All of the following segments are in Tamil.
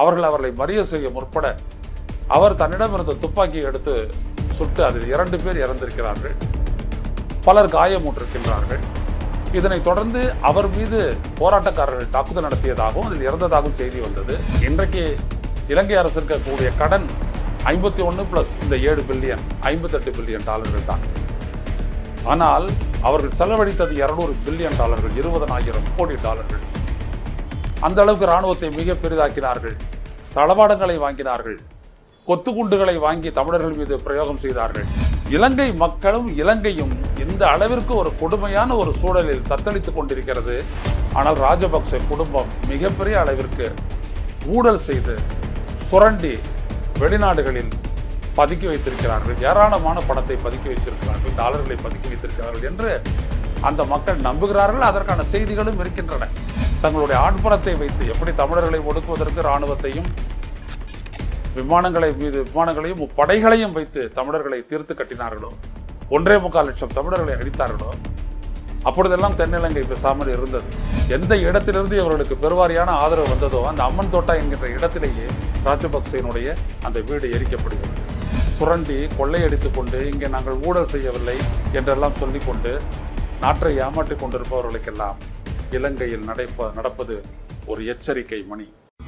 அவர்கள் அவர்களை மறிய செய்ய முற்பட அவர் தன்னிடம் இருந்த துப்பாக்கியை எடுத்து சுட்டு அதில் இரண்டு பேர் இறந்திருக்கிறார்கள் பலர் காயமுற்றிருக்கின்றார்கள் இதனைத் தொடர்ந்து அவர் மீது போராட்டக்காரர்கள் தாக்குதல் நடத்தியதாகவும் அதில் இறந்ததாகவும் செய்தி வந்தது இன்றைக்கு இலங்கை அரசு இருக்கக்கூடிய கடன் ஐம்பத்தி ஒன்று பிளஸ் இந்த ஏழு பில்லியன் ஐம்பத்தெட்டு பில்லியன் டாலர்கள் தான் ஆனால் அவர்கள் செலவழித்தது இருநூறு பில்லியன் டாலர்கள் இருபதனாயிரம் கோடி டாலர்கள் அந்த அளவுக்கு ராணுவத்தை மிக பெரிதாக்கினார்கள் தளவாடங்களை வாங்கினார்கள் கொத்துக்குண்டுகளை வாங்கி தமிழர்கள் மீது பிரயோகம் செய்தார்கள் இலங்கை மக்களும் இலங்கையும் இந்த அளவிற்கு ஒரு கொடுமையான ஒரு சூழலில் தத்தளித்துக் கொண்டிருக்கிறது ஆனால் ராஜபக்சே குடும்பம் மிகப்பெரிய அளவிற்கு ஊழல் செய்து சுரண்டி வெளிநாடுகளில் பதுக்கி வைத்திருக்கிறார்கள் ஏராளமான பணத்தை பதுக்கி வைத்திருக்கிறார்கள் டாலர்களை பதுக்கி வைத்திருக்கிறார்கள் என்று அந்த மக்கள் நம்புகிறார்கள் அதற்கான செய்திகளும் இருக்கின்றன தங்களுடைய ஆட்புறத்தை வைத்து எப்படி தமிழர்களை ஒடுக்குவதற்கு இராணுவத்தையும் விமானங்களை மீது விமானங்களையும் படைகளையும் வைத்து தமிழர்களை தீர்த்து கட்டினார்களோ ஒன்றே முக்கால் லட்சம் தமிழர்களை அடித்தார்களோ அப்பொழுதெல்லாம் தென்னிலங்கை பேசாமல் இருந்தது எந்த இடத்திலிருந்து இவர்களுக்கு பெருவாரியான ஆதரவு வந்ததோ அந்த அம்மன் தோட்டா என்கின்ற இடத்திலேயே ராஜபக்சேனுடைய அந்த வீடு எரிக்கப்படுகிறது சுரண்டி கொள்ளையடித்துக் கொண்டு இங்கே நாங்கள் ஊழல் செய்யவில்லை என்றெல்லாம் சொல்லிக்கொண்டு நாட்டை ஏமாற்றிக் கொண்டிருப்பவர்களுக்கெல்லாம் இலங்கையில் நடைப்ப நடப்பது ஒரு எச்சரிக்கை மணி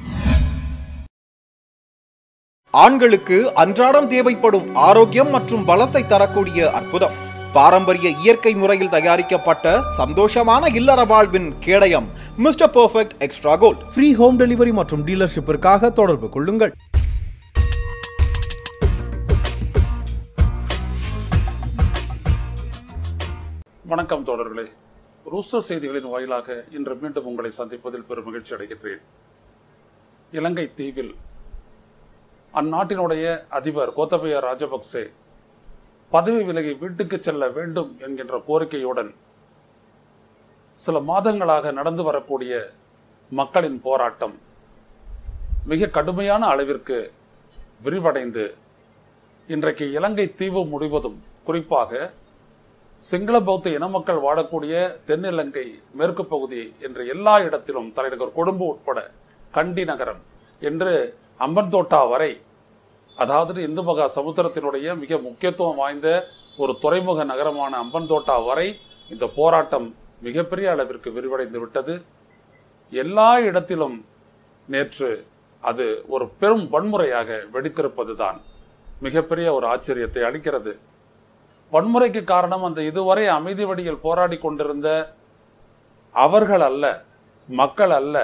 ஆண்களுக்கு அன்றாடம் தேவைப்படும் ஆரோக்கியம் மற்றும் பலத்தை தரக்கூடிய அற்புதம் பாரம்பரிய இயற்கை முறையில் தயாரிக்கப்பட்ட சந்தோஷமான இல்லற வாழ்வின் கேடயம் mister perfect extra gold free home delivery மற்றும் டீலர்ஷிப்பிற்காக தொடர்பு கொள்ளுங்கள் வணக்கம் தோழர்களே ருச செய்திகளின் வாயிலாக இன்று மீண்டும் உங்களை சந்திப்பதில் பெரும் மகிழ்ச்சி அடைகின்றேன் இலங்கை தீவில் அந்நாட்டினுடைய அதிபர் கோத்தபய ராஜபக்சே பதவி விலகி வீட்டுக்கு செல்ல வேண்டும் என்கின்ற கோரிக்கையுடன் சில மாதங்களாக நடந்து வரக்கூடிய மக்களின் போராட்டம் மிக கடுமையான அளவிற்கு விரிவடைந்து இன்றைக்கு இலங்கை தீவு முழுவதும் குறிப்பாக சிங்கள பௌத்த இன மக்கள் வாழக்கூடிய தென்னிலங்கை மேற்கு பகுதி என்ற எல்லா இடத்திலும் தலைநகர் கொழும்பு உட்பட கண்டி நகரம் என்று அம்பன் தோட்டா வரை அதாவது இந்து மகா சமுத்திரத்தினுடைய மிக முக்கியத்துவம் வாய்ந்த ஒரு துறைமுக நகரமான அம்பன் தோட்டா வரை இந்த போராட்டம் மிகப்பெரிய அளவிற்கு விரிவடைந்து விட்டது எல்லா இடத்திலும் நேற்று அது ஒரு பெரும் வன்முறையாக வெடித்திருப்பதுதான் மிகப்பெரிய ஒரு ஆச்சரியத்தை அளிக்கிறது வன்முறைக்கு காரணம் அந்த இதுவரை அமைதி வழியில் போராடி கொண்டிருந்த அவர்கள் அல்ல மக்கள் அல்ல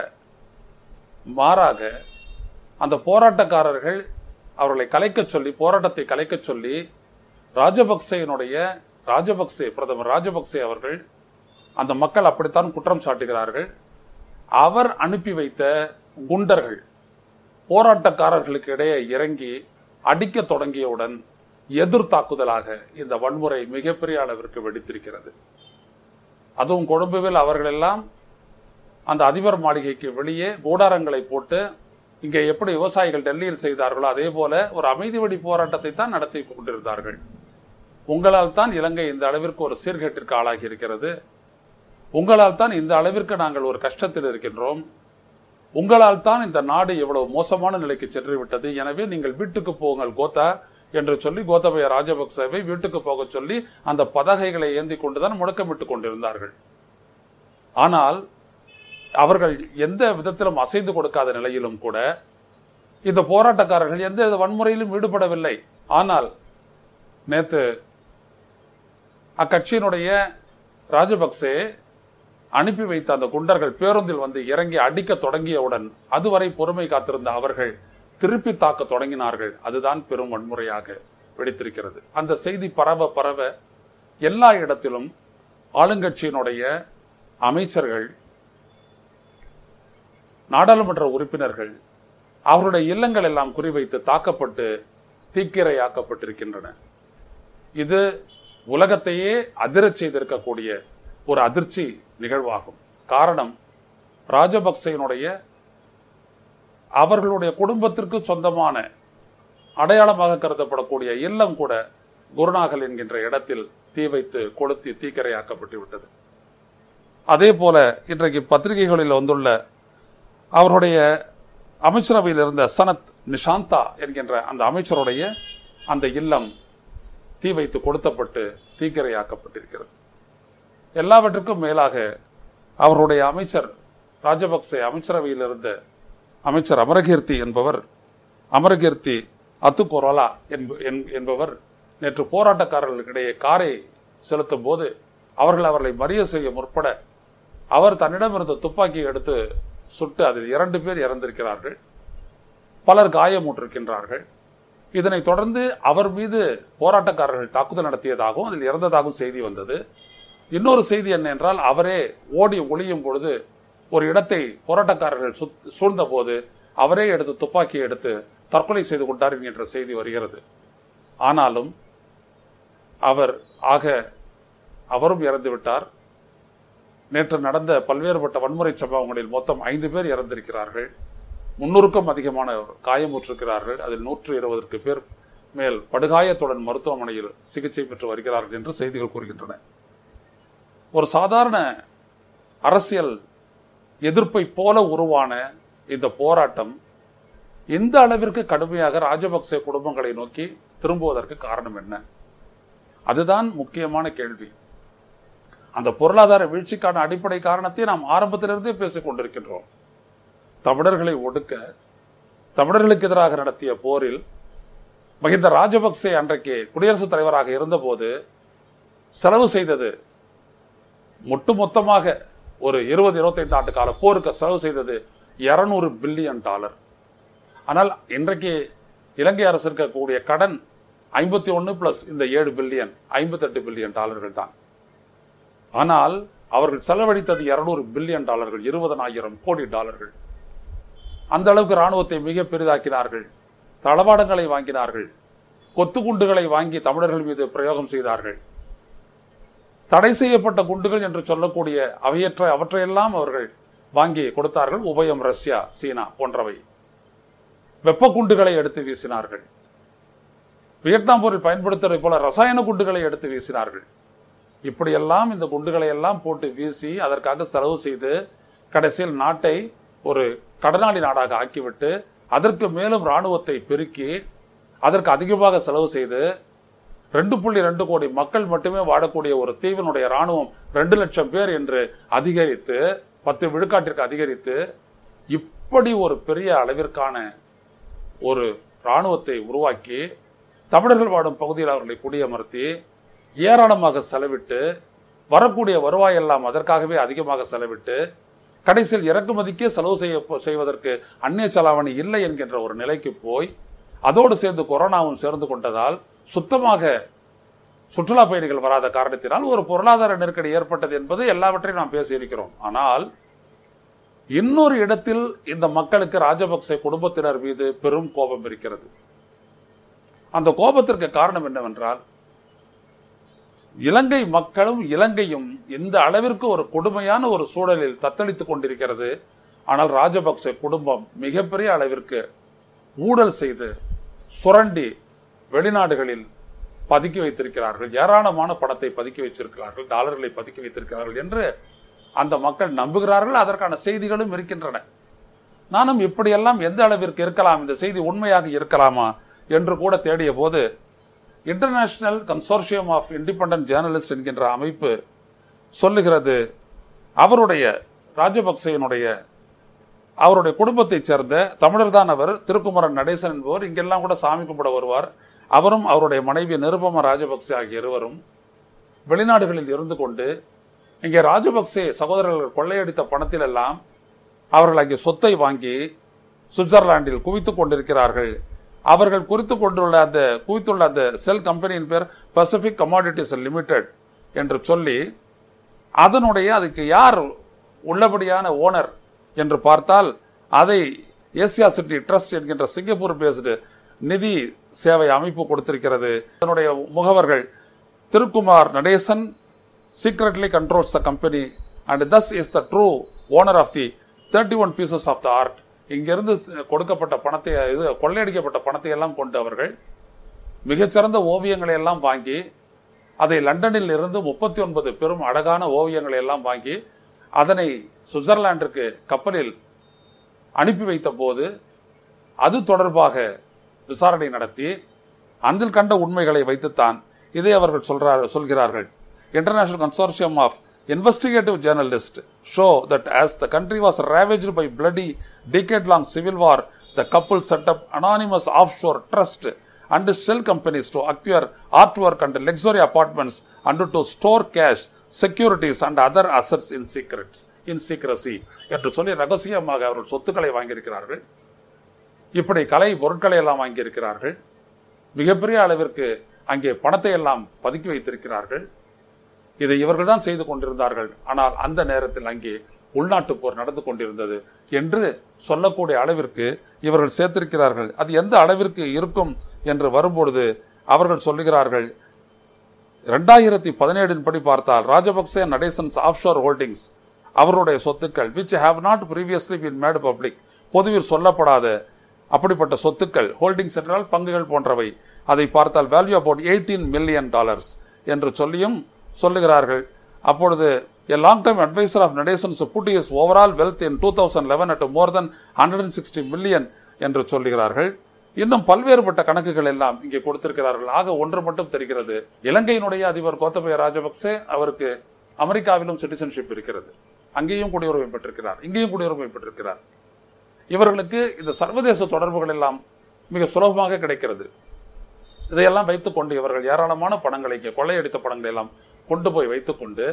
மாறாக அந்த போராட்டக்காரர்கள் அவர்களை கலைக்கச் சொல்லி போராட்டத்தை கலைக்கச் சொல்லி ராஜபக்சேயினுடைய ராஜபக்சே பிரதமர் ராஜபக்சே அவர்கள் அந்த மக்கள் அப்படித்தான் குற்றம் சாட்டுகிறார்கள் அவர் அனுப்பி வைத்த குண்டர்கள் போராட்டக்காரர்களுக்கு இடையே இறங்கி அடிக்க தொடங்கியவுடன் எதிர் தாக்குதலாக இந்த வன்முறை மிகப்பெரிய அளவிற்கு வெடித்திருக்கிறது அதுவும் கொழும்புவில் அவர்களெல்லாம் அந்த அதிபர் மாளிகைக்கு வெளியே கூடாரங்களை போட்டு இங்கே எப்படி விவசாயிகள் டெல்லியில் செய்தார்களோ அதே போல ஒரு அமைதி வழி போராட்டத்தை தான் நடத்தி கொண்டிருந்தார்கள் உங்களால் தான் இலங்கை இந்த அளவிற்கு ஒரு சீர்கேட்டிற்கு ஆளாகி இருக்கிறது உங்களால் தான் இந்த அளவிற்கு நாங்கள் ஒரு கஷ்டத்தில் இருக்கின்றோம் உங்களால் தான் இந்த நாடு இவ்வளவு மோசமான நிலைக்கு சென்று விட்டது எனவே நீங்கள் வீட்டுக்கு போங்கள் கோத்தா என்று சொல்லி கோத்தபய ராஜபக்சவை வீட்டுக்கு போக சொல்லி அந்த பதகைகளை ஏந்தி கொண்டுதான் முழக்கமிட்டுக் கொண்டிருந்தார்கள் ஆனால் அவர்கள் எந்த விதத்திலும் அசைந்து கொடுக்காத நிலையிலும் கூட இந்த போராட்டக்காரர்கள் எந்த வித வன்முறையிலும் ஈடுபடவில்லை ஆனால் நேத்து அக்கட்சியினுடைய ராஜபக்சே அனுப்பி வைத்த அந்த குண்டர்கள் பேருந்தில் வந்து இறங்கி அடிக்க தொடங்கியவுடன் அதுவரை பொறுமை காத்திருந்த அவர்கள் திருப்பி தாக்க தொடங்கினார்கள் அதுதான் பெரும் வன்முறையாக வெடித்திருக்கிறது அந்த செய்தி பரவ பரவ எல்லா இடத்திலும் ஆளுங்கட்சியினுடைய அமைச்சர்கள் நாடாளுமன்ற உறுப்பினர்கள் அவருடைய இல்லங்கள் எல்லாம் குறிவைத்து தாக்கப்பட்டு தீக்கிரையாக்கப்பட்டிருக்கின்றன இது உலகத்தையே அதிரச் செய்திருக்கக்கூடிய ஒரு அதிர்ச்சி நிகழ்வாகும் காரணம் ராஜபக்சேனுடைய அவர்களுடைய குடும்பத்திற்கு சொந்தமான அடையாளமாக கருதப்படக்கூடிய இல்லம் கூட குருநாகல் என்கின்ற இடத்தில் தீ வைத்து கொளுத்தி தீக்கரையாக்கப்பட்டு விட்டது அதே போல இன்றைக்கு பத்திரிகைகளில் வந்துள்ள அவருடைய அமைச்சரவையில் இருந்த சனத் நிஷாந்தா என்கின்ற அந்த அமைச்சருடைய அந்த இல்லம் தீ வைத்து கொளுத்தப்பட்டு தீக்கிரையாக்கப்பட்டிருக்கிறது எல்லாவற்றுக்கும் மேலாக அவருடைய அமைச்சர் ராஜபக்சே அமைச்சரவையில் இருந்த அமைச்சர் அமரகீர்த்தி என்பவர் அமரகீர்த்தி அத்துக்கொரோலா என்ப- என்- என்பவர் நேற்று போராட்டக்காரர்களுக்கிடையே காரை செலுத்தும் போது அவர்கள் அவர்களை மறிய செய்ய முற்பட அவர் தன்னிடம் இருந்த துப்பாக்கியை எடுத்து சுட்டு அதில் இரண்டு பேர் இறந்திருக்கிறார்கள் பலர் காயமுற்றிருக்கின்றார்கள் இதனைத் தொடர்ந்து அவர் மீது போராட்டக்காரர்கள் தாக்குதல் நடத்தியதாகவும் அதில் இறந்ததாகவும் செய்தி வந்தது இன்னொரு செய்தி என்ன என்றால் அவரே ஓடி ஒளியும் பொழுது ஒரு இடத்தை போராட்டக்காரர்கள் சுத்- சூழ்ந்தபோது அவரே எடுத்து துப்பாக்கியை எடுத்து தற்கொலை செய்து கொண்டார் என்கின்ற செய்தி வருகிறது ஆனாலும் அவர் ஆக அவரும் இறந்து விட்டார் நேற்று நடந்த பல்வேறுபட்ட வன்முறை சம்பவங்களில் மொத்தம் ஐந்து பேர் இறந்திருக்கிறார்கள் முன்னூறுக்கும் அதிகமானவர் காயமுற்றிருக்கிறார்கள் அதில் நூற்று இருபதற்கு பேர் மேல் படுகாயத்துடன் மருத்துவமனையில் சிகிச்சை பெற்று வருகிறார்கள் என்று செய்திகள் கூறுகின்றன ஒரு சாதாரண அரசியல் எதிர்ப்பை போல உருவான இந்த போராட்டம் இந்த அளவிற்கு கடுமையாக ராஜபக்சே குடும்பங்களை நோக்கி திரும்புவதற்கு காரணம் என்ன அதுதான் முக்கியமான கேள்வி அந்த பொருளாதார வீழ்ச்சிக்கான அடிப்படை காரணத்தை நாம் ஆரம்பத்திலிருந்தே பேசிக் கொண்டிருக்கின்றோம் தமிழர்களை ஒடுக்க தமிழர்களுக்கு எதிராக நடத்திய போரில் மஹிந்த ராஜபக்சே அன்றைக்கு குடியரசுத் தலைவராக இருந்தபோது செலவு செய்தது ஒட்டுமொத்தமாக ஒரு இருபது இருபத்தைந்து ஆண்டு கால போருக்கு செலவு செய்தது இருநூறு பில்லியன் டாலர் ஆனால் இன்றைக்கு இலங்கை அரசு இருக்கக்கூடிய கடன் ஐம்பத்தி ஒன்று பிளஸ் இந்த ஏழு பில்லியன் ஐம்பத்தெட்டு பில்லியன் டாலர்கள் தான் ஆனால் அவர்கள் செலவழித்தது இருநூறு பில்லியன் டாலர்கள் இருபதனாயிரம் கோடி டாலர்கள் அந்த அளவுக்கு ராணுவத்தை மிக பெரிதாக்கினார்கள் தளவாடங்களை வாங்கினார்கள் கொத்து குண்டுகளை வாங்கி தமிழர்கள் மீது பிரயோகம் செய்தார்கள் தடை செய்யப்பட்ட குண்டுகள் என்று சொல்லக்கூடிய அவையற்ற அவற்றையெல்லாம் அவர்கள் வாங்கி கொடுத்தார்கள் உபயம் ரஷ்யா சீனா போன்றவை வெப்ப குண்டுகளை எடுத்து வீசினார்கள் வியட்நாம் போரில் பயன்படுத்துவதை போல ரசாயன குண்டுகளை எடுத்து வீசினார்கள் இப்படியெல்லாம் இந்த குண்டுகளை எல்லாம் போட்டு வீசி அதற்காக செலவு செய்து கடைசியில் நாட்டை ஒரு கடனாளி நாடாக ஆக்கிவிட்டு அதற்கு மேலும் ராணுவத்தை பெருக்கி அதற்கு அதிகமாக செலவு செய்து ரெண்டு புள்ளி ரெண்டு கோடி மக்கள் மட்டுமே வாழக்கூடிய ஒரு தீவினுடைய ராணுவம் ரெண்டு லட்சம் பேர் என்று அதிகரித்து பத்து விழுக்காட்டிற்கு அதிகரித்து இப்படி ஒரு பெரிய அளவிற்கான ஒரு ராணுவத்தை உருவாக்கி தமிழர்கள் வாடும் பகுதியில் அவர்களை குடியமர்த்தி ஏராளமாக செலவிட்டு வரக்கூடிய வருவாயெல்லாம் அதற்காகவே அதிகமாக செலவிட்டு கடைசியில் இறக்குமதிக்கே செலவு செய்ய செய்வதற்கு அந்நிய செலாவணி இல்லை என்கின்ற ஒரு நிலைக்கு போய் அதோடு சேர்ந்து கொரோனாவும் சேர்ந்து கொண்டதால் சுத்தமாக சுற்றுலா பயணிகள் வராத காரணத்தினால் ஒரு பொருளாதார நெருக்கடி ஏற்பட்டது என்பது எல்லாவற்றையும் நாம் பேசியிருக்கிறோம் ஆனால் இன்னொரு இடத்தில் இந்த மக்களுக்கு ராஜபக்சே குடும்பத்தினர் மீது பெரும் கோபம் இருக்கிறது அந்த கோபத்திற்கு காரணம் என்னவென்றால் இலங்கை மக்களும் இலங்கையும் இந்த அளவிற்கு ஒரு கொடுமையான ஒரு சூழலில் தத்தளித்துக் கொண்டிருக்கிறது ஆனால் ராஜபக்சே குடும்பம் மிகப்பெரிய அளவிற்கு ஊழல் செய்து சுரண்டி வெளிநாடுகளில் பதுக்கி வைத்திருக்கிறார்கள் ஏராளமான பணத்தை பதுக்கி வைத்திருக்கிறார்கள் டாலர்களை பதுக்கி வைத்திருக்கிறார்கள் என்று அந்த மக்கள் நம்புகிறார்கள் அதற்கான செய்திகளும் இருக்கின்றன நானும் இப்படியெல்லாம் எந்த அளவிற்கு இருக்கலாம் இந்த செய்தி உண்மையாக இருக்கலாமா என்று கூட தேடிய போது international consortium of independent journalist என்கின்ற அமைப்பு சொல்லுகிறது அவருடைய ராஜபக்சேனுடைய அவருடைய குடும்பத்தைச் சேர்ந்த தமிழர் தான் அவர் திருக்குமரன் நடேசன் என்பவர் இங்கெல்லாம் கூட சாமி கும்பிட வருவார் அவரும் அவருடைய மனைவி நிருபம ராஜபக்சே ஆகிய இருவரும் வெளிநாடுகளில் இருந்து கொண்டு இங்கே ராஜபக்சே சகோதரர்கள் கொள்ளையடித்த பணத்தில் எல்லாம் அவர்கள் அங்கே சொத்தை வாங்கி சுவிட்சர்லாந்தில் குவித்துக் கொண்டிருக்கிறார்கள் அவர்கள் குறித்து கொண்டுள்ள அந்த குவித்துள்ள அந்த செல் கம்பெனியின் பேர் பசிபிக் கமாடிட்டிஸ் லிமிடெட் என்று சொல்லி அதனுடைய அதுக்கு யார் உள்ளபடியான ஓனர் என்று பார்த்தால் அதை ஏசியா சிட்டி ட்ரஸ்ட் என்கின்ற சிங்கப்பூர் பேஸ்டு நிதி சேவை அமைப்பு கொடுத்திருக்கிறது அதனுடைய முகவர்கள் Thirukumar Nadesan secretly controls the company and thus is the true owner of the thirty one pieces of the art இங்கிருந்து கொடுக்கப்பட்ட பணத்தை இது கொள்ளையடிக்கப்பட்ட பணத்தை எல்லாம் கொண்டு அவர்கள் மிகச்சிறந்த ஓவியங்களை எல்லாம் வாங்கி அதை லண்டனில் இருந்து முப்பத்தி ஒன்பது பெரும் அழகான ஓவியங்களை எல்லாம் வாங்கி அதனை சுவிட்சர்லாந்திற்கு கப்பலில் அனுப்பி வைத்த போது அது தொடர்பாக விசாரணை நடத்தி அதில் கண்ட உண்மைகளை வைத்துத்தான் இதை அவர்கள் சொல்றார் சொல்கிறார்கள் international consortium of investigative journalist show that as the country was ravaged by bloody decade long civil war the couple set up anonymous offshore trust and shell companies to acquire artwork and luxury apartments and to store cash securities and other assets in secret in secrecy என்று சொல்லி ரகசியமாக அவர்கள் சொத்துக்களை வாங்கியிருக்கிறார்கள் இப்படி கலை பொருட்களை எல்லாம் வாங்கியிருக்கிறார்கள் மிகப்பெரிய அளவிற்கு அங்கே பணத்தை எல்லாம் பதுக்கி வைத்திருக்கிறார்கள் இதை இவர்கள் தான் செய்து கொண்டிருந்தார்கள் ஆனால் அந்த நேரத்தில் அங்கே உள்நாட்டு போர் நடந்து கொண்டிருந்தது என்று சொல்லக்கூடிய அளவிற்கு இவர்கள் சேர்த்திருக்கிறார்கள் அது எந்த அளவிற்கு இருக்கும் என்று வரும்பொழுது அவர்கள் சொல்லுகிறார்கள் ரெண்டாயிரத்தி பதினேழின் படி பார்த்தால் ராஜபக்சே நடேசன்ஸ் ஆஃப்ஷோர் ஹோல்டிங்ஸ் அவருடைய சொத்துக்கள் which have not previously been made public பொதுவில் சொல்லப்படாத அப்படிப்பட்ட சொத்துக்கள் ஹோல்டிங்ஸ் என்றால் பங்குகள் போன்றவை அதை பார்த்தால் value about eighteen million dollars என்று சொல்லியும் சொல்லுகிறார்கள் அப்பொழுது a long time advisor of Nadesan's put is overall wealth in two thousand eleven at more than hundred and sixty million என்று சொல்லுகிறார்கள் இன்னும் பல்வேறுபட்ட கணக்குகள் எல்லாம் இங்கே கொடுத்திருக்கிறார்கள் ஆக ஒன்று மட்டும் தெரிகிறது இலங்கையினுடைய அதிபர் கோத்தபய ராஜபக்சே அவருக்கு அமெரிக்காவிலும் சிட்டிசன்ஷிப் இருக்கிறது அங்கேயும் குடியுரிமை பெற்றிருக்கிறார் இங்கேயும் குடியுரிமை பெற்றிருக்கிறார் இவர்களுக்கு இந்த சர்வதேச தொடர்புகள் எல்லாம் மிக சுலபமாக கிடைக்கிறது இதையெல்லாம் வைத்துக்கொண்டு இவர்கள் ஏராளமான பணங்களை இங்கே கொள்ளையடித்த பணங்களை எல்லாம் கொண்டு போய் வைத்துக்கொண்டு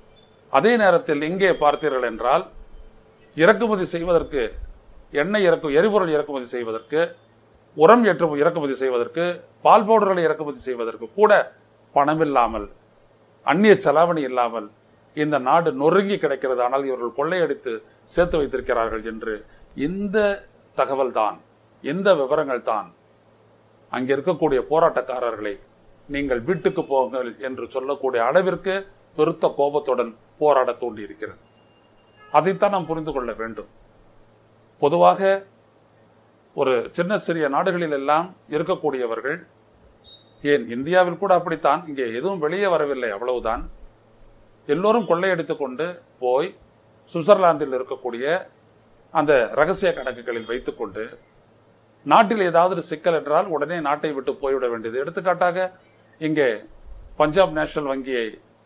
அதே நேரத்தில் இங்கே பார்த்தீர்கள் என்றால் இறக்குமதி செய்வதற்கு எண்ணெய் இறக்கு எரிபொருள் இறக்குமதி செய்வதற்கு உரம் ஏற்று இறக்குமதி செய்வதற்கு பால் பவுடர்களை இறக்குமதி செய்வதற்கு கூட பணமில்லாமல் அந்நிய செலாவணி இல்லாமல் இந்த நாடு நொறுங்கி கிடக்கிறது ஆனால் இவர்கள் கொள்ளையடித்து சேர்த்து வைத்திருக்கிறார்கள் என்று இந்த தகவல் தான் இந்த விவரங்கள் தான் அங்கே இருக்கக்கூடிய போராட்டக்காரர்களை நீங்கள் வீட்டுக்கு போங்கள் என்று சொல்லக்கூடிய அளவிற்கு பெருத்த கோபத்துடன் போராட தூண்டி இருக்கிறது அதைத்தான் நாம் புரிந்து கொள்ள வேண்டும் பொதுவாக ஒரு சின்ன சிறிய நாடுகளில் எல்லாம் இருக்கக்கூடியவர்கள் ஏன் இந்தியாவில் கூட அப்படித்தான் இங்கே எதுவும் வெளியே வரவில்லை அவ்வளவுதான் எல்லோரும் கொள்ளையடித்துக் கொண்டு போய் சுவிட்சர்லாந்தில் இருக்கக்கூடிய அந்த ரகசிய கணக்குகளில் வைத்துக்கொண்டு நாட்டில் ஏதாவது சிக்கல் என்றால் உடனே நாட்டை விட்டு போய்விட வேண்டியது எடுத்துக்காட்டாக இங்கே பஞ்சாப் நேஷனல் வங்கியை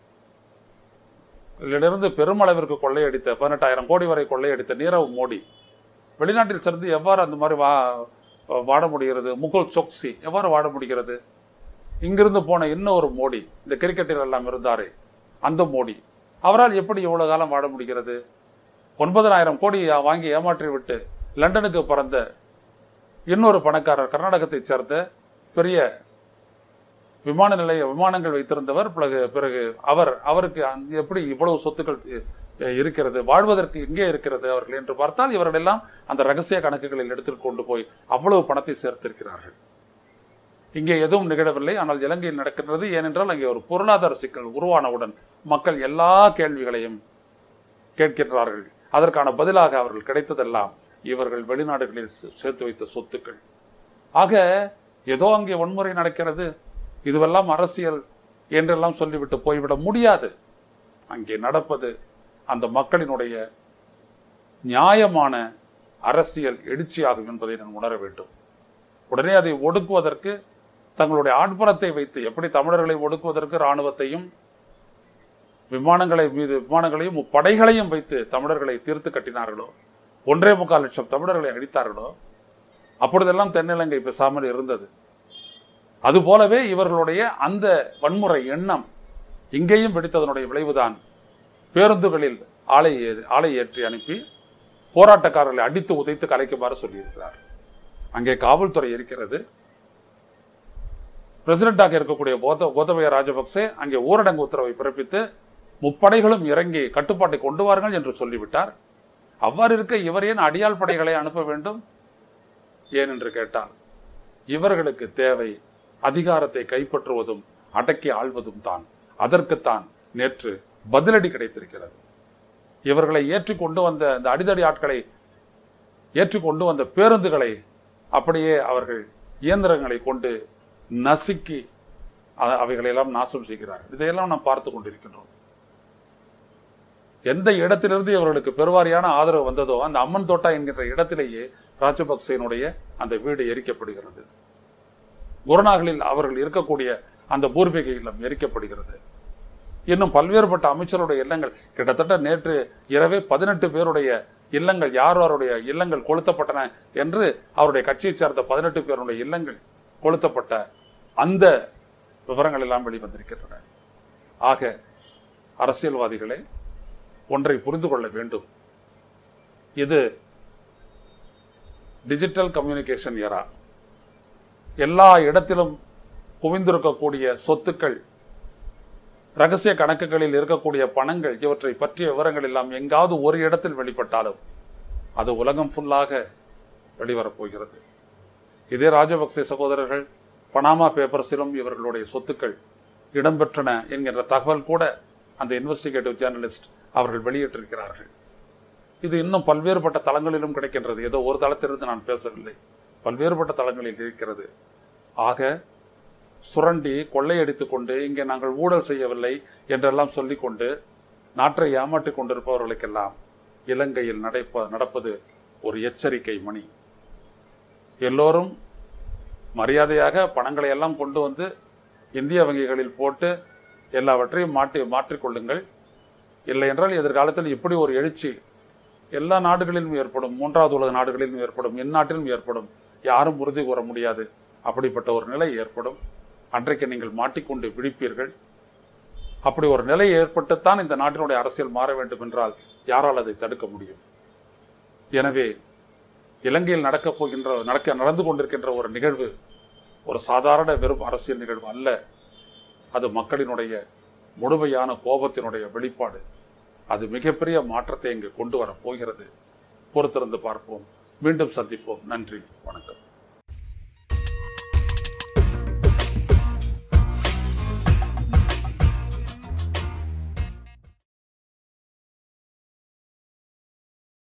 இதிலிருந்து பெருமளவிற்கு கொள்ளையடித்த பதினெட்டாயிரம் கோடி வரை கொள்ளையடித்த நீரவ் மோடி வெளிநாட்டில் சேர்ந்து எவ்வாறு அந்த மாதிரி வா வாட முடிகிறது முகுல் சோக்சி எவ்வாறு வாட முடிகிறது இங்கிருந்து போன இன்னொரு மோடி இந்த கிரிக்கெட்டில் எல்லாம் இருந்தாரே அந்த மோடி அவரால் எப்படி இவ்வளவு காலம் வாட முடிகிறது ஒன்பதனாயிரம் கோடி வாங்கி ஏமாற்றி விட்டு லண்டனுக்கு பிறந்த இன்னொரு பணக்காரர் கர்நாடகத்தைச் சேர்ந்த பெரிய விமான நிலைய விமானங்கள் வைத்திருந்தவர் பிறகு பிறகு அவர் அவருக்கு அந்த- எப்படி இவ்வளவு சொத்துக்கள் இ- இருக்கிறது வாழ்வதற்கு எங்கே இருக்கிறது அவர்கள் என்று பார்த்தால் இவர்கள் எல்லாம் அந்த ரகசிய கணக்குகளில் எடுத்துக் கொண்டு போய் அவ்வளவு பணத்தை சேர்த்திருக்கிறார்கள் இங்கே எதுவும் நிகழவில்லை ஆனால் இலங்கையில் நடக்கின்றது ஏனென்றால் அங்கே ஒரு பொருளாதார சிக்கல் உருவானவுடன் மக்கள் எல்லா கேள்விகளையும் கேட்கின்றார்கள் அதற்கான பதிலாக அவர்கள் கிடைத்ததெல்லாம் இவர்கள் வெளிநாடுகளில் சே- சேர்த்து வைத்த சொத்துக்கள் ஆக ஏதோ அங்கே வன்முறை நடக்கிறது இதுவெல்லாம் அரசியல் என்றெல்லாம் சொல்லிவிட்டு போய்விட முடியாது அங்கே நடப்பது அந்த மக்களினுடைய நியாயமான அரசியல் எழுச்சியாகும் என்பதை நான் உணர வேண்டும் உடனே அதை ஒடுக்குவதற்கு தங்களுடைய ஆட்புறத்தை வைத்து எப்படி தமிழர்களை ஒடுக்குவதற்கு இராணுவத்தையும் விமானங்களை மீது விமானங்களையும் படைகளையும் வைத்து தமிழர்களை தீர்த்து கட்டினார்களோ ஒன்றே முக்கால் லட்சம் தமிழர்களை அழித்தார்களோ அப்பொழுதெல்லாம் தென்னிலங்கை பேசாமல் இருந்தது அதுபோலவே இவர்களுடைய அந்த வன்முறை எண்ணம் இங்கேயும் வெடித்ததனுடைய விளைவுதான் பேருந்துகளில் ஆலை ஏ- ஆலை ஏற்றி அனுப்பி போராட்டக்காரர்களை அடித்து உதைத்து கலைக்குமாறு சொல்லியிருக்கிறார் அங்கே காவல்துறை இருக்கிறது பிரசிடென்டாக இருக்கக்கூடிய கோத கோத்தபய ராஜபக்சே அங்கே ஊரடங்கு உத்தரவை பிறப்பித்து முப்படைகளும் இறங்கி கட்டுப்பாட்டை கொண்டு வாருங்கள் என்று சொல்லிவிட்டார் அவ்வாறு இருக்க இவர் ஏன் அடியாள் படைகளை அனுப்ப வேண்டும் ஏன் என்று கேட்டால் இவர்களுக்கு தேவை அதிகாரத்தை கைப்பற்றுவதும் அடக்கி ஆள்வதும் தான் அதற்குத்தான் நேற்று பதிலடி கிடைத்திருக்கிறது இவர்களை ஏற்றி கொண்டு வந்த அந்த அடிதடி ஆட்களை ஏற்றி கொண்டு வந்த பேருந்துகளை அப்படியே அவர்கள் இயந்திரங்களை கொண்டு நசுக்கி அ- அவைகளெல்லாம் நாசம் செய்கிறார்கள் இதையெல்லாம் நாம் பார்த்து கொண்டிருக்கின்றோம் எந்த இடத்திலிருந்து இவர்களுக்கு பெருவாரியான ஆதரவு வந்ததோ அந்த அம்மன் தோட்டா என்கின்ற இடத்திலேயே ராஜபக்சேனுடைய அந்த வீடு எரிக்கப்படுகிறது குருநாகலில் அவர்கள் இருக்கக்கூடிய அந்த பூர்வீக இல்லம் எரிக்கப்படுகிறது இன்னும் பல்வேறுபட்ட அமைச்சருடைய இல்லங்கள் கிட்டத்தட்ட நேற்று இரவே பதினெட்டு பேருடைய இல்லங்கள் யார் யாருடைய இல்லங்கள் கொளுத்தப்பட்டன என்று அவருடைய கட்சியைச் சேர்ந்த பதினெட்டு பேருடைய இல்லங்கள் கொளுத்தப்பட்ட அந்த விவரங்கள் எல்லாம் வெளிவந்திருக்கின்றன ஆக அரசியல்வாதிகளே ஒன்றை புரிந்து கொள்ள வேண்டும் இது டிஜிட்டல் கம்யூனிகேஷன் எரா எல்லா இடத்திலும் குவிந்திருக்கக்கூடிய சொத்துக்கள் ரகசிய கணக்குகளில் இருக்கக்கூடிய பணங்கள் இவற்றை பற்றிய விவரங்கள் எல்லாம் எங்காவது ஒரு இடத்தில் வெளிப்பட்டாலும் அது உலகம் ஃபுல்லாக வெளிவரப் போகிறது இதே ராஜபக்சே சகோதரர்கள் பனாமா பேப்பர்ஸிலும் இவர்களுடைய சொத்துக்கள் இடம்பெற்றன என்கின்ற தகவல் கூட அந்த இன்வெஸ்டிகேட்டிவ் ஜேர்னலிஸ்ட் அவர்கள் வெளியிட்டிருக்கிறார்கள் இது இன்னும் பல்வேறுபட்ட தளங்களிலும் கிடைக்கின்றது ஏதோ ஒரு தளத்திலிருந்து நான் பேசவில்லை பல்வேறுபட்ட தளங்களில் இருக்கிறது ஆக சுரண்டி கொள்ளையடித்துக் கொண்டு இங்கே நாங்கள் ஊழல் செய்யவில்லை என்றெல்லாம் சொல்லிக்கொண்டு நாட்டை ஏமாற்றிக் கொண்டிருப்பவர்களுக்கெல்லாம் இலங்கையில் நடைப்ப நடப்பது ஒரு எச்சரிக்கை மணி எல்லோரும் மரியாதையாக பணங்களை எல்லாம் கொண்டு வந்து இந்திய வங்கிகளில் போட்டு எல்லாவற்றையும் மாற்றி மாற்றிக்கொள்ளுங்கள் இல்லை என்றால் எதிர்காலத்தில் இப்படி ஒரு எழுச்சி எல்லா நாடுகளிலும் ஏற்படும் மூன்றாவது உலக நாடுகளிலும் ஏற்படும் எந்நாட்டிலும் ஏற்படும் யாரும் உறுதி கூற முடியாது அப்படிப்பட்ட ஒரு நிலை ஏற்படும் அன்றைக்கு நீங்கள் மாட்டிக்கொண்டு விழிப்பீர்கள் அப்படி ஒரு நிலை ஏற்பட்டுத்தான் இந்த நாட்டினுடைய அரசியல் மாற வேண்டும் என்றால் யாரால் அதை தடுக்க முடியும் எனவே இலங்கையில் நடக்கப் போகின்ற நடக்க நடந்து கொண்டிருக்கின்ற ஒரு நிகழ்வு ஒரு சாதாரண வெறும் அரசியல் நிகழ்வு அல்ல அது மக்களினுடைய முழுமையான கோபத்தினுடைய வெளிப்பாடு அது மிகப்பெரிய மாற்றத்தை இங்கு கொண்டு வரப் போகிறது பொறுத்திருந்து பார்ப்போம் மீண்டும் சந்திப்போம் நன்றி வணக்கம்